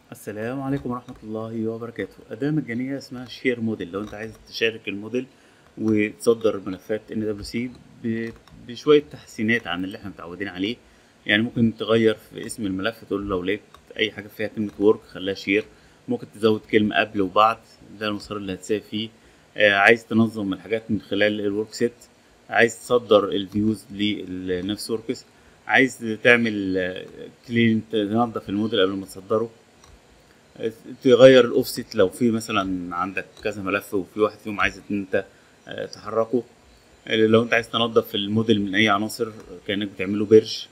السلام عليكم ورحمة الله وبركاته أداة مجانية اسمها شير موديل لو أنت عايز تشارك الموديل وتصدر ملفات NWC ب- بشوية تحسينات عن اللي احنا متعودين عليه يعني ممكن تغير في اسم الملف تقول له لو لقيت أي حاجة فيها كلمة ورك خليها شير ممكن تزود كلمة قبل وبعد ده المسار اللي هتساوي فيه آه، عايز تنظم الحاجات من خلال الورك سيت عايز تصدر الفيوز للنفس وركس عايز تعمل كلين تنظف الموديل قبل ما تصدره تغير الاوفست لو في مثلا عندك كذا ملف وفي واحد فيهم عايز ان انت آه، تحركه لو انت عايز تنظف الموديل من اي عناصر كانك بتعمله بيرج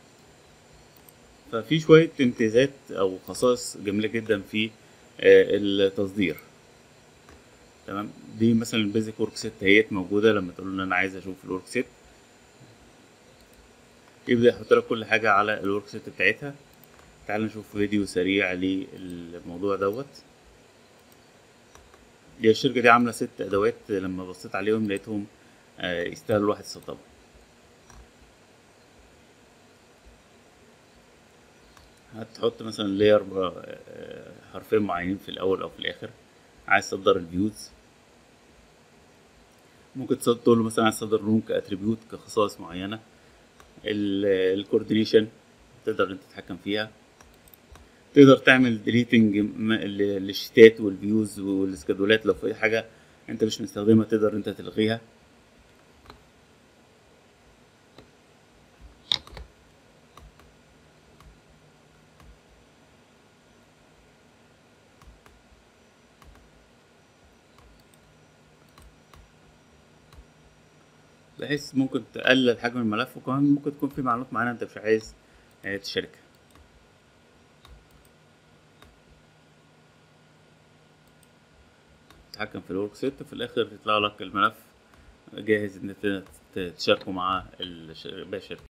ففي شوية امتيازات او خصائص جميلة جدا في آه، التصدير تمام دي مثلا البيزك ورك سيت اهيت موجودة لما تقول له انا عايز اشوف الورك سيت يبدأ يحط لك كل حاجة على الورك سيت بتاعتها تعال نشوف فيديو سريع للموضوع دوت هي الشركة دي عاملة ست أدوات لما بصيت عليهم لقيتهم آه، يستاهلوا الواحد يسطبهم هتحط مثلا لاير حرفين معينين في الأول أو في الآخر عايز تصدر الفيوز ممكن تصدر تقول له مثلا عايز تصدر لون كاتريبيوت كخصائص معينة الكوردينيشن تقدر انت تتحكم فيها تقدر تعمل ديليتنج للشتات والفيوز والسكادولات لو في حاجة انت مش مستخدمها تقدر انت تلغيها بحيث ممكن تقلل حجم الملف وكمان ممكن تكون في معلومات معينة انت مش عايز آه، تشاركها تتحكم في الورك سيت وفي الاخر يطلع لك الملف جاهز ان انت تشاركه مع الش- باقي الشركة